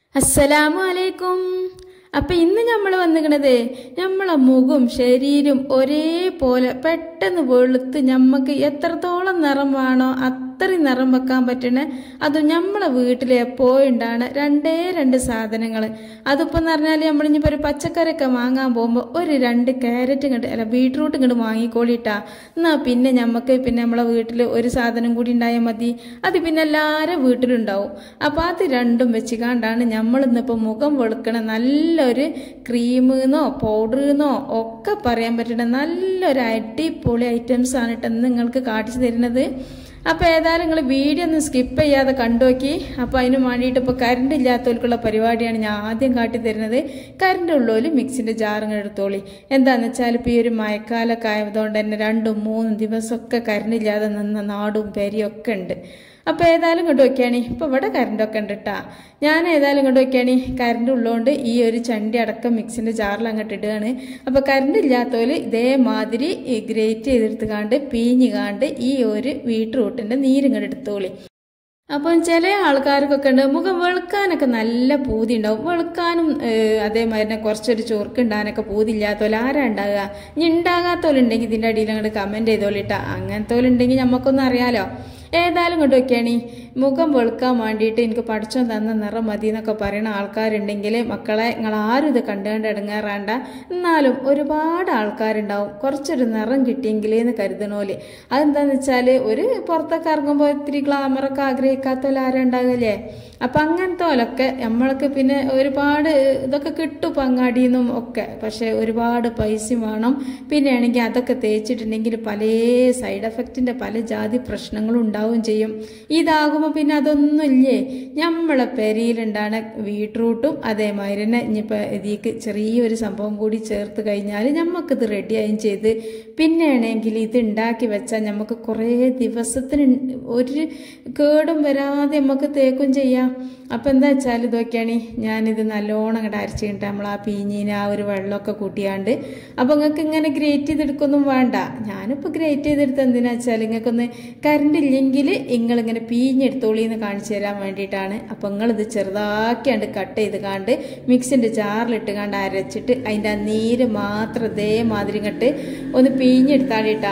അസ്സലാമു അലൈക്കും അപ്പൊ ഇന്ന് നമ്മൾ വന്നിക്കണത് നമ്മളെ മുഖം ശരീരം ഒരേപോലെ പെട്ടെന്ന് വെളുത്ത് ഞമ്മക്ക് എത്രത്തോളം നിറം വേണോ അത്രയും നിറം വെക്കാൻ പറ്റണ അത് നമ്മളെ വീട്ടിൽ എപ്പോഴുണ്ടാണ് രണ്ടേ രണ്ട് സാധനങ്ങൾ അതിപ്പോൾ എന്ന് പറഞ്ഞാൽ നമ്മളിഞ്ഞിപ്പോൾ ഒരു പച്ചക്കറിയൊക്കെ വാങ്ങാൻ പോകുമ്പോൾ ഒരു രണ്ട് ക്യാരറ്റ് ഇങ്ങോട്ട് അല്ല ബീട്രൂട്ട് ഇങ്ങോട്ട് വാങ്ങിക്കോളിട്ടാ എന്നാ പിന്നെ നമുക്ക് പിന്നെ നമ്മളെ വീട്ടിൽ ഒരു സാധനം കൂടി ഉണ്ടായാൽ മതി അത് പിന്നെ എല്ലാവരും വീട്ടിലുണ്ടാവും അപ്പോൾ അത് രണ്ടും വെച്ചുകൊണ്ടാണ് നമ്മൾ ഇന്നിപ്പോൾ മുഖം വെളുക്കണ നല്ലൊരു ക്രീമെന്നോ പൗഡറെന്നോ ഒക്കെ പറയാൻ പറ്റുന്ന നല്ലൊരു അടിപൊളി ഐറ്റംസ് ആണ് കേട്ടോ ഇന്ന് നിങ്ങൾക്ക് കാണിച്ചു തരുന്നത് അപ്പോൾ ഏതായാലും നിങ്ങൾ വീഡിയോ ഒന്ന് സ്കിപ്പ് ചെയ്യാതെ കണ്ടുനോക്കി അപ്പോൾ അതിന് വേണ്ടിയിട്ട് ഇപ്പോൾ കറണ്ട് ഇല്ലാത്തവർക്കുള്ള പരിപാടിയാണ് ഞാൻ ആദ്യം കാട്ടി തരുന്നത് കറണ്ട് ഉള്ളവർ മിക്സിൻ്റെ ജാറുകൾ എടുത്തോളി എന്താണെന്ന് വെച്ചാൽ ഇപ്പോൾ ഈ ഒരു മഴക്കാലമൊക്കെ ആയതുകൊണ്ട് തന്നെ രണ്ടും മൂന്നും ദിവസമൊക്കെ കറണ്ട് ഇല്ലാതെ നിന്ന നാടും പെരിയും ഒക്കെ ഉണ്ട് അപ്പോൾ ഏതായാലും കൊണ്ട് വയ്ക്കുകയാണ് ഇപ്പോൾ ഇവിടെ കറണ്ടൊക്കെ ഉണ്ട് കേട്ടാ ഞാൻ ഏതായാലും കൊണ്ട് വയ്ക്കുകയാണ് കറണ്ട് ഉള്ളതുകൊണ്ട് ഈ ഒരു ചണ്ടി അടക്കം മിക്സിൻ്റെ ജാറിൽ അങ്ങോട്ട് ഇടുകയാണ് അപ്പോൾ കറണ്ട് ഇല്ലാത്തവർ ഇതേമാതിരി ഗ്രേറ്റ് ചെയ്തെടുത്ത് കാണ്ട് പീഞ്ഞ് കാണ്ട് ഈ ഒരു ബീട്രൂട്ടിൻ്റെ നീരിങ്ങോട്ട് എടുത്തോളി അപ്പം ചില ആൾക്കാർക്കൊക്കെ ഉണ്ട് മുഖം വെളുക്കാനൊക്കെ നല്ല പൂതി ഉണ്ടാവും വെളുക്കാനും അതേമാതിരി തന്നെ കുറച്ചൊരു ചൊറുക്ക് ഉണ്ടാകാനൊക്കെ പൂതി ഇല്ലാത്തോലെ ആരാ ഉണ്ടാകുക ഇനി ഉണ്ടാകാത്തോലുണ്ടെങ്കിൽ ഇതിൻ്റെ അടിയിൽ അങ്ങോട്ട് കമൻറ്റ് ചെയ്തോളിട്ടാ അങ്ങനത്തോലുണ്ടെങ്കിൽ നമുക്കൊന്നും അറിയാലോ ഏതായാലും കൊണ്ട് വയ്ക്കുകയാണ് മുഖം വെളുക്കാൻ വേണ്ടിയിട്ട് എനിക്ക് പഠിച്ചോ തന്ന നിറം മതി എന്നൊക്കെ പറയുന്ന ആൾക്കാരുണ്ടെങ്കിൽ മക്കളെ നിങ്ങൾ ആരും ഇത് കണ്ടുകൊണ്ട് ഇടങ്ങാറാണ്ട എന്നാലും ഒരുപാട് ആൾക്കാരുണ്ടാവും കുറച്ചൊരു നിറം കിട്ടിയെങ്കിൽ എന്ന് കരുതണോല് അതെന്താന്ന് വെച്ചാൽ ഒരു പുറത്തൊക്കെ ഇറങ്ങുമ്പോൾ ഇത്തിരി ഗ്ലാമറൊക്കെ ആഗ്രഹിക്കാത്തവരും ആരും ഉണ്ടാകില്ലേ അപ്പം അങ്ങനത്തെ പോലൊക്കെ നമ്മൾക്ക് പിന്നെ ഒരുപാട് ഇതൊക്കെ കിട്ടും ഇപ്പം അങ്ങാടിയിൽ നിന്നും ഒക്കെ പക്ഷേ ഒരുപാട് പൈസയും വേണം പിന്നെ ആണെങ്കിൽ അതൊക്കെ തേച്ചിട്ടുണ്ടെങ്കിൽ പല സൈഡ് എഫക്റ്റിൻ്റെ പല ജാതി പ്രശ്നങ്ങളും ഉണ്ടാവുകയും ചെയ്യും ഇതാകുമ്പോൾ പിന്നെ അതൊന്നും ഇല്ലേ നമ്മളെ പെരിയിലുണ്ടാണ് ബീട്രൂട്ടും അതേമാതിരി തന്നെ ഇനിയിപ്പോൾ ഇതിക്ക് ചെറിയൊരു സംഭവം കൂടി ചേർത്ത് കഴിഞ്ഞാൽ നമുക്കിത് റെഡിയായും ചെയ്ത് പിന്നെ ആണെങ്കിൽ ഇത് ഉണ്ടാക്കി വെച്ചാൽ നമുക്ക് കുറേ ദിവസത്തിന് ഒരു കേടും വരാതെ നമുക്ക് തേക്കും ചെയ്യാം അപ്പം എന്താ വെച്ചാൽ ഇതൊക്കെയാണ് ഞാനിത് നല്ലോണം അങ്ങോട്ട് അരച്ച് കഴിഞ്ഞിട്ട് നമ്മൾ ആ പീഞ്ഞിന് ആ ഒരു വെള്ളമൊക്കെ കൂട്ടിയാണ്ട് അപ്പോൾ നിങ്ങൾക്ക് ഇങ്ങനെ ഗ്രേറ്റ് ചെയ്തെടുക്കൊന്നും വേണ്ട ഞാനിപ്പോൾ ഗ്രേറ്റ് ചെയ്തെടുത്ത് എന്തിനാ വെച്ചാൽ നിങ്ങൾക്കൊന്ന് കറണ്ട് ഇല്ലെങ്കിൽ നിങ്ങളിങ്ങനെ പീഞ്ഞെടുത്തോളി എന്ന് കാണിച്ചു തരാൻ വേണ്ടിയിട്ടാണ് അപ്പോൾ നിങ്ങളിത് ചെറുതാക്കിയാണ്ട് കട്ട് ചെയ്ത് കാണ്ട് മിക്സിൻ്റെ ജാറിലിട്ട് കാണ്ട് അരച്ചിട്ട് അതിൻ്റെ ആ നീര് മാത്രം ഇതേമാതിരി ഇങ്ങോട്ട് ഒന്ന് പീഞ്ഞെടുത്താളിട്ടാ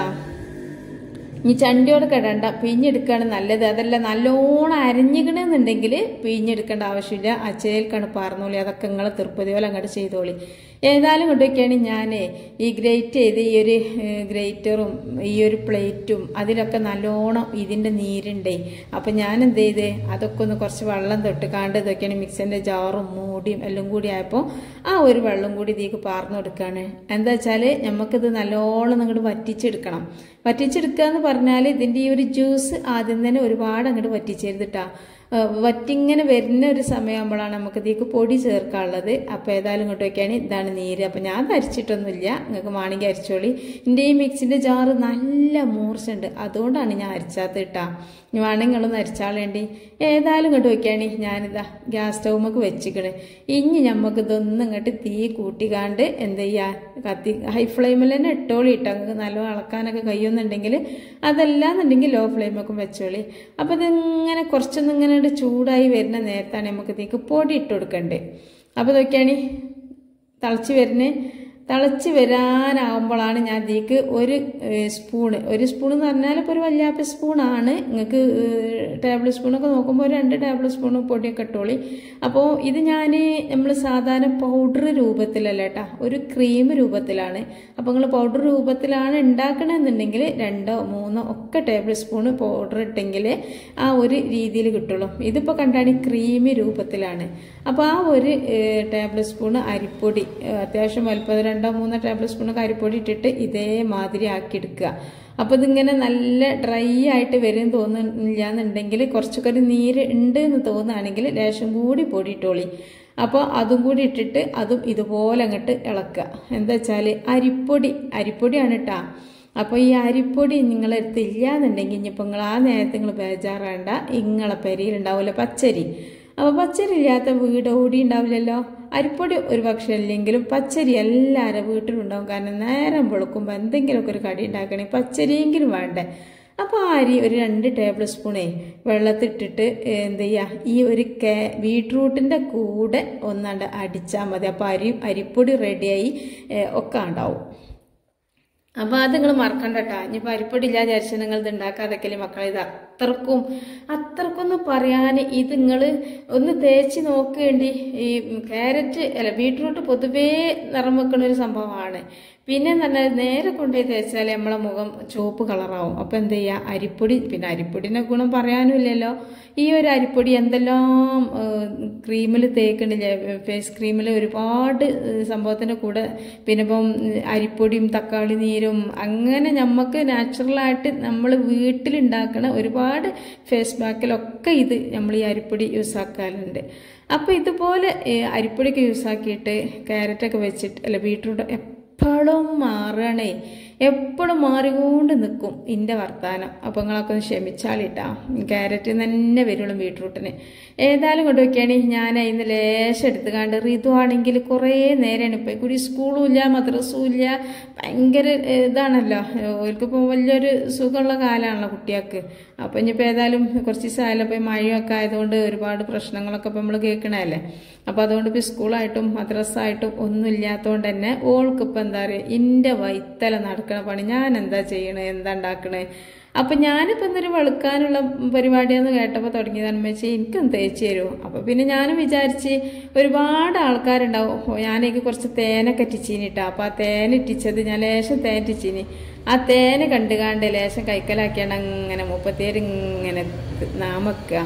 ഇനി ചണ്ടിയോടൊക്കെ ഇടണ്ട പിഴിഞ്ഞെടുക്കുകയാണ് നല്ലത് അതല്ല നല്ലോണം അരഞ്ഞിക്കണമെന്നുണ്ടെങ്കിൽ പിഴിഞ്ഞെടുക്കേണ്ട ആവശ്യമില്ല അച്ചയിൽക്കാണ് പാർന്നോളി അതൊക്കെ നിങ്ങൾ തിരുപ്പതി പോലെ അങ്ങോട്ട് ചെയ്തോളി ഏതായാലും കൊണ്ടൊക്കെയാണ് ഞാൻ ഈ ഗ്രേറ്റ് ചെയ്ത് ഈ ഒരു ഗ്രേറ്ററും ഈ ഒരു പ്ലേറ്റും അതിലൊക്കെ നല്ലോണം ഇതിൻ്റെ നീരുണ്ടേ അപ്പം ഞാൻ എന്ത് ചെയ്ത് അതൊക്കെ ഒന്ന് കുറച്ച് വെള്ളം തൊട്ട് കാണ്ട് ഇതൊക്കെയാണ് മിക്സിൻ്റെ ജാറും മൂടിയും എല്ലാം കൂടി ആയപ്പോൾ ആ ഒരു വെള്ളം കൂടി ഇതിലേക്ക് പാർന്നു കൊടുക്കുകയാണ് എന്താ വെച്ചാൽ നമുക്കിത് നല്ലോണം അങ്ങോട്ട് വറ്റിച്ചെടുക്കണം വറ്റിച്ചെടുക്കുക എന്ന് പറഞ്ഞാൽ ഇതിൻ്റെ ഈ ഒരു ജ്യൂസ് ആദ്യം തന്നെ ഒരുപാട് അങ്ങോട്ട് വറ്റിച്ചെടുത്തിട്ടാ വറ്റിങ്ങനെ വരുന്ന ഒരു സമയമാകുമ്പോഴാണ് നമുക്ക് ഇതിലേക്ക് പൊടി ചേർക്കാനുള്ളത് അപ്പോൾ ഏതായാലും ഇങ്ങോട്ട് വയ്ക്കുകയാണ് ഇതാണ് നീര് അപ്പോൾ ഞാൻ അരിച്ചിട്ടൊന്നുമില്ല നിങ്ങൾക്ക് വേണമെങ്കിൽ അരിച്ചോളി എൻ്റെ ഈ മിക്സിൻ്റെ ജാറ് നല്ല മൂർച്ചുണ്ട് അതുകൊണ്ടാണ് ഞാൻ അരിച്ചാത്ത ഇട്ടാ ഇനി വേണമെങ്കിൽ നിങ്ങളൊന്ന് അരിച്ചാളേണ്ടി ഏതായാലും ഇങ്ങോട്ട് വയ്ക്കുകയാണ് ഞാനിതാ ഗ്യാസ് സ്റ്റൗമൊക്കെ വെച്ചിക്കണ് ഇനി നമുക്ക് ഇതൊന്നും ഇങ്ങോട്ട് തീ കൂട്ടിക്കാണ്ട് എന്ത് ചെയ്യുക കത്തി ഹൈ ഫ്ലെയിമിൽ തന്നെ ഇട്ടോളി ഇട്ടാ നിങ്ങൾക്ക് നല്ല അളക്കാനൊക്കെ കഴിയുന്നുണ്ടെങ്കിൽ അതല്ലാന്നുണ്ടെങ്കിൽ ലോ ഫ്ലെയിമൊക്കെ വെച്ചോളി അപ്പോൾ ഇതിങ്ങനെ കുറച്ചൊന്നും ഇങ്ങനെ ചൂടായി വരുന്ന നേരത്താണ് നമുക്ക് ഇതിലേക്ക് പൊടി ഇട്ട് കൊടുക്കണ്ടേ അപ്പോൾ ഇതൊക്കെയാണ് തിളച്ച് വരുന്നത് തിളച്ച് വരാനാവുമ്പോഴാണ് ഞാൻ ഇതിലേക്ക് ഒരു സ്പൂണ് ഒരു സ്പൂൺ എന്ന് പറഞ്ഞാൽ ഇപ്പോൾ ഒരു വല്യാപ്പ സ്പൂണാണ് നിങ്ങൾക്ക് ടേബിൾ സ്പൂണൊക്കെ നോക്കുമ്പോൾ രണ്ട് ടേബിൾ സ്പൂൺ പൊടിയൊക്കെ ഇട്ടോളി അപ്പോൾ ഇത് ഞാൻ നമ്മൾ സാധാരണ പൗഡർ രൂപത്തിലല്ല കേട്ടോ ഒരു ക്രീം രൂപത്തിലാണ് അപ്പോൾ നിങ്ങൾ പൗഡർ രൂപത്തിലാണ് ഉണ്ടാക്കണമെന്നുണ്ടെങ്കിൽ രണ്ടോ മൂന്നോ ഒക്കെ ടേബിൾ സ്പൂൺ പൗഡർ ഇട്ടെങ്കിൽ ആ ഒരു രീതിയിൽ കിട്ടുള്ളൂ ഇതിപ്പോൾ കണ്ടാണ് ക്രീമി രൂപത്തിലാണ് അപ്പോൾ ആ ഒരു ടേബിൾ സ്പൂൺ അരിപ്പൊടി അത്യാവശ്യം വലുപ്പം രണ്ടോ മൂന്നോ ടേബിൾ സ്പൂണൊക്കെ അരിപ്പൊടി ഇട്ടിട്ട് ഇതേമാതിരി ആക്കി എടുക്കുക അപ്പോൾ ഇതിങ്ങനെ നല്ല ഡ്രൈ ആയിട്ട് വരും തോന്നുന്നില്ല എന്നുണ്ടെങ്കിൽ കുറച്ചൊക്കെ ഒരു നീര് ഉണ്ട് എന്ന് തോന്നുകയാണെങ്കിൽ ലേശം കൂടി പൊടി ഇട്ടോളി അപ്പോൾ അതും കൂടി ഇട്ടിട്ട് അതും ഇതുപോലെ അങ്ങോട്ട് ഇളക്കുക എന്താ വെച്ചാൽ അരിപ്പൊടി അരിപ്പൊടിയാണ് കേട്ടോ അപ്പോൾ ഈ അരിപ്പൊടി നിങ്ങളെടുത്ത് ഇല്ലാന്നുണ്ടെങ്കിൽ ഇനിയിപ്പോൾ നിങ്ങൾ ആ നേരത്തെ നിങ്ങൾ ബേജാറാണ്ട ഇങ്ങളെ പെരിയിലുണ്ടാവില്ല പച്ചരി അപ്പോൾ പച്ചരി ഇല്ലാത്ത വീട് ഓടി ഉണ്ടാവില്ലല്ലോ അരിപ്പൊടി ഒരു പക്ഷെ ഇല്ലെങ്കിലും പച്ചരി എല്ലാവരും വീട്ടിലുണ്ടാവും കാരണം നേരം വെളുക്കുമ്പോൾ എന്തെങ്കിലുമൊക്കെ ഒരു കടി ഉണ്ടാക്കണേ പച്ചരിയെങ്കിലും വേണ്ടേ അപ്പോൾ ആ അരി ഒരു രണ്ട് ടേബിൾ സ്പൂണേ വെള്ളത്തിട്ടിട്ട് എന്ത് ചെയ്യുക ഈ ഒരു കേ ബീട്രൂട്ടിൻ്റെ കൂടെ ഒന്നാണ്ട് അടിച്ചാൽ മതി അപ്പോൾ അരി അരിപ്പൊടി റെഡിയായി ഏ, ഒക്കെ ഉണ്ടാവും അപ്പോൾ അത് നിങ്ങൾ മറക്കണ്ട കേട്ടോ ഇനിയിപ്പോൾ അരിപ്പൊടി ഇല്ലാതെ വിചാരിച്ചാൽ നിങ്ങൾ ഇത് ഉണ്ടാക്കാതൊക്കെ മക്കളെ ഇത് അത്രക്കും അത്രക്കൊന്ന് പറയാൻ ഇത് നിങ്ങൾ ഒന്ന് തേച്ച് നോക്കേണ്ടി ഈ ക്യാരറ്റ് അല്ല ബീട്രൂട്ട് പൊതുവേ നിറം വെക്കുന്ന ഒരു സംഭവമാണ് പിന്നെ എന്ന് പറഞ്ഞാൽ നേരെ കൊണ്ടുപോയി തേച്ചാൽ നമ്മളെ മുഖം ചുവപ്പ് കളറാവും അപ്പോൾ എന്ത് ചെയ്യുക അരിപ്പൊടി പിന്നെ അരിപ്പൊടിൻ്റെ ഗുണം പറയാനുമില്ലല്ലോ ഈ ഒരു അരിപ്പൊടി എന്തെല്ലാം ക്രീമിൽ തേക്കണില്ലേ ഫേസ് ക്രീമിൽ ഒരുപാട് ഏഹ്, സംഭവത്തിൻ്റെ കൂടെ പിന്നെ ഇപ്പം അരിപ്പൊടിയും തക്കാളി നീരും അങ്ങനെ നമുക്ക് നാച്ചുറലായിട്ട് നമ്മൾ വീട്ടിലുണ്ടാക്കണ ഒരുപാട് ഫേസ് പാക്കിലൊക്കെ ഇത് നമ്മൾ ഈ അരിപ്പൊടി യൂസ് ആക്കാറുണ്ട് അപ്പോൾ ഇതുപോലെ ഏഹ്, അരിപ്പൊടിയൊക്കെ യൂസ് ആക്കിയിട്ട് ക്യാരറ്റൊക്കെ വെച്ചിട്ട് അല്ല ബീട്രൂട്ട് എപ്പോഴും മാറണേ എപ്പോഴും മാറിക്കൊണ്ട് നിൽക്കും ഇൻ്റെ വർത്താനം അപ്പോൾ നിങ്ങളൊക്കെ ഒന്ന് ക്ഷമിച്ചാളിട്ടാ ക്യാരറ്റ് തന്നെ വരുള്ളൂ ബീട്രൂട്ടിന് ഏതായാലും കൊണ്ട് വയ്ക്കുകയാണെങ്കിൽ ഞാൻ അതിന് ലേശം എടുത്ത് കണ്ട് ഋതു ആണെങ്കിൽ കുറേ നേരമാണ് ഇപ്പോൾ കൂടി സ്കൂളും ഇല്ല മദ്രസും ഇല്ല ഭയങ്കര ഏഹ്, ഇതാണല്ലോ അവർക്കിപ്പോൾ വലിയൊരു സുഖമുള്ള കാലമാണല്ലോ കുട്ടികൾക്ക് അപ്പോൾ ഇനിയിപ്പോൾ ഏതായാലും കുറച്ച് ദിവസമായാലും ഇപ്പോൾ മഴയൊക്കെ ആയതുകൊണ്ട് ഒരുപാട് പ്രശ്നങ്ങളൊക്കെ ഇപ്പോൾ നമ്മൾ കേൾക്കണതല്ലേ അപ്പോൾ അതുകൊണ്ട് ഇപ്പോൾ സ്കൂളായിട്ടും മദ്രസായിട്ടും ഒന്നും ഇല്ലാത്തതുകൊണ്ട് തന്നെ ഓൾക്ക് ഇപ്പം എന്താ പറയുക ഇൻ്റെ വൈത്തല നടക്കണ പണി ഞാൻ എന്താ ചെയ്യണേ എന്താ ഉണ്ടാക്കണേ അപ്പം ഞാനിപ്പോൾ എന്തൊരു വെളുക്കാനുള്ള പരിപാടിയെന്ന് കേട്ടപ്പോൾ തുടങ്ങിയതാണ് വെച്ചാൽ എനിക്കും തേച്ച് തരുമോ അപ്പോൾ പിന്നെ ഞാനും വിചാരിച്ച് ഒരുപാട് ആൾക്കാരുണ്ടാവും ഓ, ഞാനേക്ക് കുറച്ച് തേനൊക്കെ ഇറ്റിച്ചീനിട്ടാ അപ്പോൾ ആ തേൻ ഇറ്റിച്ചത് ഞാൻ ലേശം തേൻ ഇറ്റിച്ചീനി ആ തേന് കണ്ട് കാണ്ട് ലേശം കൈക്കലാക്കിയാണ് അങ്ങനെ മുപ്പത്തേര് ഇങ്ങനെ നാമക്കുക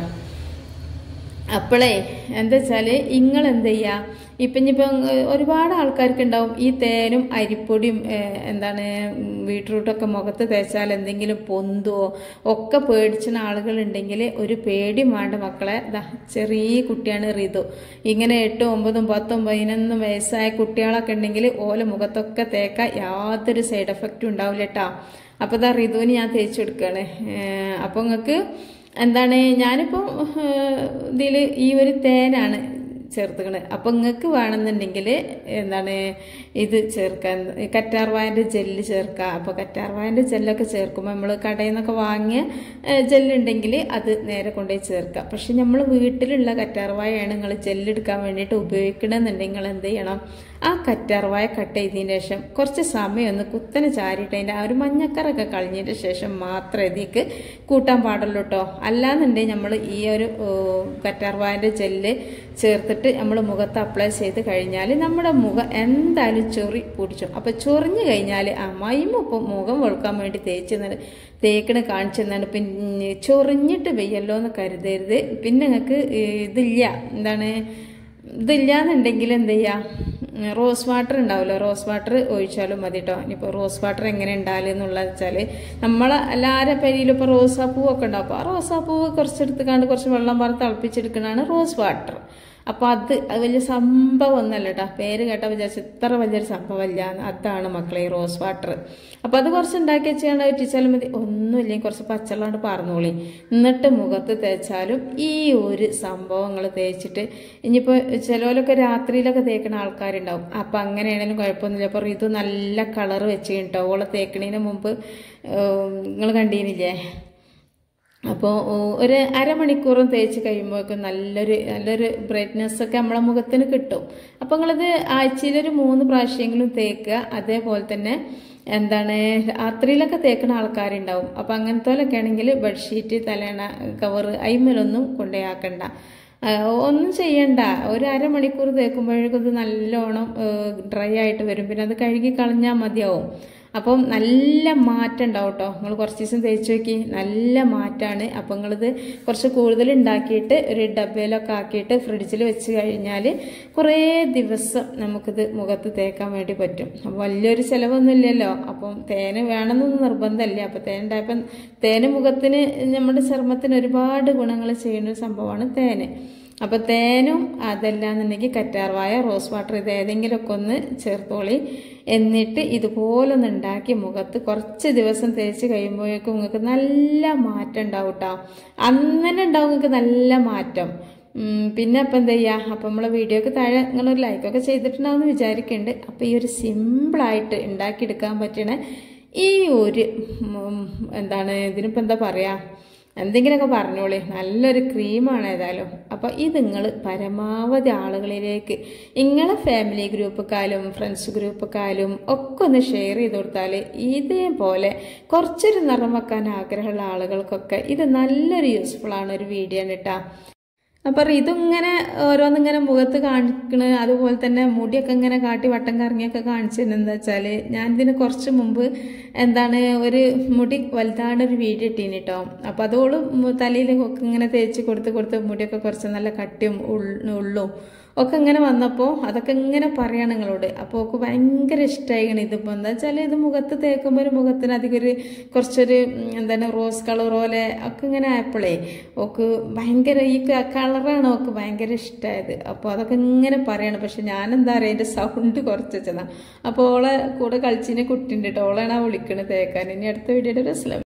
അപ്പോളേ എന്താ വെച്ചാൽ നിങ്ങൾ എന്ത് ചെയ്യുക ഇപ്പം ഇനിയിപ്പം ഏഹ്, ഒരുപാട് ആൾക്കാർക്ക് ഉണ്ടാവും ഈ തേനും അരിപ്പൊടിയും ഏഹ്, എന്താണ് ഉം, ബീട്രൂട്ടൊക്കെ മുഖത്ത് തേച്ചാൽ എന്തെങ്കിലും പൊന്തുവോ ഒക്കെ പേടിച്ചുന്ന ആളുകളുണ്ടെങ്കിൽ ഒരു പേടിയും വേണ്ട മക്കളെ ദാ ചെറിയ കുട്ടിയാണ് ഋതു ഇങ്ങനെ എട്ടും ഒമ്പതും പത്തും പതിനൊന്നും വയസ്സായ കുട്ടികളൊക്കെ ഉണ്ടെങ്കിൽ ഓല മുഖത്തൊക്കെ തേക്കാൻ യാതൊരു സൈഡ് എഫക്റ്റും ഉണ്ടാവില്ല കേട്ടോ അപ്പോൾ ഇതാ ഋതുവിന് ഞാൻ തേച്ച് കൊടുക്കുകയാണ് അപ്പോൾ നിങ്ങൾക്ക് എന്താണ് ഞാനിപ്പോൾ ഇതിൽ ഈ ഒരു തേനാണ് ചേർത്തുക്കണത് അപ്പം നിങ്ങൾക്ക് വേണമെന്നുണ്ടെങ്കിൽ എന്താണ് ഇത് ചേർക്കാൻ കറ്റാർവായൻ്റെ ജെല്ല് ചേർക്കുക അപ്പോൾ കറ്റാർവായൻ്റെ ജെല്ലൊക്കെ ചേർക്കുമ്പോൾ നമ്മൾ കടയിൽ നിന്നൊക്കെ വാങ്ങിയ ഏഹ്, ജെല്ലുണ്ടെങ്കിൽ അത് നേരെ കൊണ്ടുപോയി ചേർക്കുക പക്ഷെ നമ്മൾ വീട്ടിലുള്ള കറ്റാർവായാണ് നിങ്ങൾ ജെല്ലെടുക്കാൻ വേണ്ടിയിട്ട് ഉപയോഗിക്കണമെന്നുണ്ടെങ്കിൽ നിങ്ങൾ എന്ത് ചെയ്യണം ആ കറ്റാർവായ കട്ട് ചെയ്തതിന് ശേഷം കുറച്ച് സമയം ഒന്ന് കുത്തനെ ചാരിയിട്ട് അതിൻ്റെ ആ ഒരു മഞ്ഞക്കറൊക്കെ കളഞ്ഞതിന് ശേഷം മാത്രമേ ഇതിക്ക് കൂട്ടാൻ പാടുള്ളൂ കേട്ടോ അല്ലാന്നുണ്ടെങ്കിൽ നമ്മൾ ഈ ഒരു കറ്റാർവായൻ്റെ ജെല്ല് ചേർത്തിട്ട് നമ്മൾ മുഖത്ത് അപ്ലൈ ചെയ്ത് കഴിഞ്ഞാൽ നമ്മുടെ മുഖം എന്തായാലും ചൊറി പിടിച്ചു അപ്പോൾ ചൊറിഞ്ഞു കഴിഞ്ഞാൽ അമ്മായിയും ഇപ്പം മുഖം വെളുക്കാൻ വേണ്ടി തേച്ച് തേക്കണ കാണിച്ചു തന്നാണ് പിന്നെ ചൊറിഞ്ഞിട്ട് വെയ്യല്ലോ എന്ന് കരുതരുത് പിന്നെ നിങ്ങൾക്ക് ഇതില്ല എന്താണ് ഇതില്ലാന്നുണ്ടെങ്കിൽ എന്ത് ചെയ്യുക റോസ് വാട്ടർ ഉണ്ടാവുമല്ലോ റോസ് വാട്ടർ ഒഴിച്ചാലും മതി കേട്ടോ ഇനിയിപ്പോൾ റോസ് വാട്ടർ എങ്ങനെ ഉണ്ടാവില്ല എന്നുള്ളത് വെച്ചാൽ നമ്മളെ എല്ലാവരുടെ പേരിലും ഇപ്പോൾ റോസാപ്പൂവൊക്കെ ഉണ്ടാവും അപ്പോൾ ആ റോസാപ്പൂവ് കുറച്ചെടുത്ത് കണ്ട് കുറച്ച് വെള്ളം പാർത്ത് തിളപ്പിച്ചെടുക്കുന്നതാണ് റോസ് വാട്ടർ അപ്പോൾ അത് അത് വലിയ സംഭവം ഒന്നല്ല കേട്ടോ പേര് കേട്ടാൽ വിചാരിച്ചു ഇത്ര വലിയൊരു സംഭവമല്ല എന്ന്. അതാണ് മക്കളെ ഈ റോസ് വാട്ടർ അപ്പോൾ അത് കുറച്ച് ഉണ്ടാക്കി വെച്ചാൽ വെച്ചാലും മതി ഒന്നുമില്ലെങ്കിൽ കുറച്ച് പച്ചവെള്ളം പാർന്നോളി എന്നിട്ട് മുഖത്ത് തേച്ചാലും ഈ ഒരു സംഭവങ്ങൾ തേച്ചിട്ട് ഇനിയിപ്പോൾ ചിലവരൊക്കെ രാത്രിയിലൊക്കെ തേക്കുന്ന ആൾക്കാരുണ്ടാവും അപ്പം അങ്ങനെയാണെങ്കിലും കുഴപ്പമൊന്നുമില്ല അപ്പോൾ ഇത് നല്ല കളർ വെച്ച് കേട്ടോ ഓളെ തേക്കണതിന് മുമ്പ് നിങ്ങൾ കണ്ടീനില്ലേ അപ്പോൾ ഒരു അരമണിക്കൂറും തേച്ച് കഴിയുമ്പോഴേക്കും നല്ലൊരു നല്ലൊരു ബ്രൈറ്റ്നെസ് ഒക്കെ നമ്മളെ മുഖത്തിന് കിട്ടും അപ്പോൾ നിങ്ങളിത് ആഴ്ചയിലൊരു മൂന്ന് പ്രാവശ്യമെങ്കിലും തേക്കുക അതേപോലെ തന്നെ എന്താണ് രാത്രിയിലൊക്കെ തേക്കുന്ന ആൾക്കാരുണ്ടാവും അപ്പോൾ അങ്ങനത്തോലൊക്കെ ആണെങ്കിൽ ബെഡ്ഷീറ്റ് തലേണ കവർ അയിമലൊന്നും കൊണ്ടുപോയാക്കണ്ട ഒന്നും ചെയ്യണ്ട ഒരു അരമണിക്കൂർ തേക്കുമ്പോഴേക്കും ഇത് നല്ലോണം ഡ്രൈ ആയിട്ട് വരും പിന്നെ അത് കഴുകി കളഞ്ഞാൽ മതിയാവും അപ്പം നല്ല മാറ്റം ഉണ്ടാവും കേട്ടോ നിങ്ങൾ കുറച്ച് ദിവസം തേച്ച് നോക്കി നല്ല മാറ്റമാണ് അപ്പം നിങ്ങളിത് കുറച്ച് കൂടുതൽ ഉണ്ടാക്കിയിട്ട് ഒരു ഡബയിലൊക്കെ ആക്കിയിട്ട് ഫ്രിഡ്ജിൽ വെച്ച് കഴിഞ്ഞാൽ കുറേ ദിവസം നമുക്കിത് മുഖത്ത് തേക്കാൻ വേണ്ടി പറ്റും അപ്പം വലിയൊരു ചിലവൊന്നുമില്ലല്ലോ അപ്പം തേന് വേണമെന്നൊന്നും നിർബന്ധമില്ല അപ്പം തേൻ ഉണ്ടായപ്പം തേന് മുഖത്തിന് നമ്മുടെ ചർമ്മത്തിന് ഒരുപാട് ഗുണങ്ങൾ ചെയ്യുന്ന ഒരു സംഭവമാണ് തേന് അപ്പോൾ തേനും അതല്ലാന്നുണ്ടെങ്കിൽ കറ്റാർവായ റോസ് വാട്ടർ ഇത് ഏതെങ്കിലുമൊക്കെ ഒന്ന് ചേർത്തോളി എന്നിട്ട് ഇതുപോലെ ഒന്ന് ഉണ്ടാക്കി മുഖത്ത് കുറച്ച് ദിവസം തേച്ച് കഴിയുമ്പോഴേക്കും നിങ്ങൾക്ക് നല്ല മാറ്റം ഉണ്ടാവും കേട്ടോ അന്നന്നെ ഉണ്ടാവും നിങ്ങൾക്ക് നല്ല മാറ്റം ഉം, പിന്നെ അപ്പം എന്താ ചെയ്യുക അപ്പം നമ്മളെ വീഡിയോക്ക് താഴെ നിങ്ങളൊരു ലൈക്കൊക്കെ ചെയ്തിട്ടുണ്ടാവുമെന്ന് വിചാരിക്കുന്നുണ്ട് അപ്പോൾ ഈ ഒരു സിമ്പിളായിട്ട് ഉണ്ടാക്കിയെടുക്കാൻ പറ്റണ ഈ ഒരു ഉം, എന്താണ് ഇതിനിപ്പോൾ എന്താ പറയുക എന്തെങ്കിലുമൊക്കെ പറഞ്ഞോളി നല്ലൊരു ക്രീമാണ് ഏതായാലും അപ്പോൾ ഇത് നിങ്ങൾ പരമാവധി ആളുകളിലേക്ക് നിങ്ങളെ ഫാമിലി ഗ്രൂപ്പുക്കാലും ഫ്രണ്ട്സ് ഗ്രൂപ്പുക്കാലും ഒക്കെ ഒന്ന് ഷെയർ ചെയ്ത് കൊടുത്താൽ ഇതേപോലെ കുറച്ചൊരു നിറം വെക്കാൻ ആഗ്രഹമുള്ള ആളുകൾക്കൊക്കെ ഇത് നല്ലൊരു യൂസ്ഫുൾ ആണ് ഒരു വീഡിയോ ആണ് കേട്ടോ അപ്പം ഇതിങ്ങനെ ഓരോന്നിങ്ങനെ മുഖത്ത് കാണിക്കണ് അതുപോലെ തന്നെ മുടിയൊക്കെ ഇങ്ങനെ കാട്ടി വട്ടം കറങ്ങിയൊക്കെ കാണിച്ചത് എന്താ വെച്ചാൽ ഞാൻ ഇതിന് കുറച്ച് മുമ്പ് എന്താണ് ഒരു മുടി വലുതാണ് ഒരു വീഡിയോ ഇട്ടീന് കേട്ടോ അപ്പം അതോളും തലയിൽ ഒക്കെ ഇങ്ങനെ തേച്ച് കൊടുത്ത് കൊടുത്ത് മുടിയൊക്കെ കുറച്ച് നല്ല കട്ടിയും ഉൾ- ഉള്ളും ഒക്കെ ഇങ്ങനെ വന്നപ്പോൾ അതൊക്കെ ഇങ്ങനെ പറയാണ് നിങ്ങളോട് അപ്പോൾ ഒക്കെ ഭയങ്കര ഇഷ്ടമായിക്കണ് ഇതിപ്പോൾ എന്താ വെച്ചാൽ ഇത് മുഖത്ത് തേക്കുമ്പോൾ ഒരു മുഖത്തിന് അധികം ഒരു കുറച്ചൊരു ഉം, എന്താണ് റോസ് കളർ പോലെ ഒക്കെ ഇങ്ങനെ ആയപ്പോഴേ ഓക്ക് ഭയങ്കര ഈ കളറാണ് ഓക്ക് ഭയങ്കര ഇഷ്ടമായത് അപ്പോൾ അതൊക്കെ ഇങ്ങനെ പറയാണ് പക്ഷെ ഞാൻ എന്താ പറയുക എൻ്റെ സൗണ്ട് കുറച്ച് വെച്ചതാണ് അപ്പോൾ ഓളെ കൂടെ കളിച്ചിനെ കുട്ടിയുണ്ട് കേട്ടോ ഓളാണ് ആ വിളിക്കണത് തേക്കാൻ ഇനി അടുത്ത വീഡിയോയുടെ ഒരു അസ്സലാമു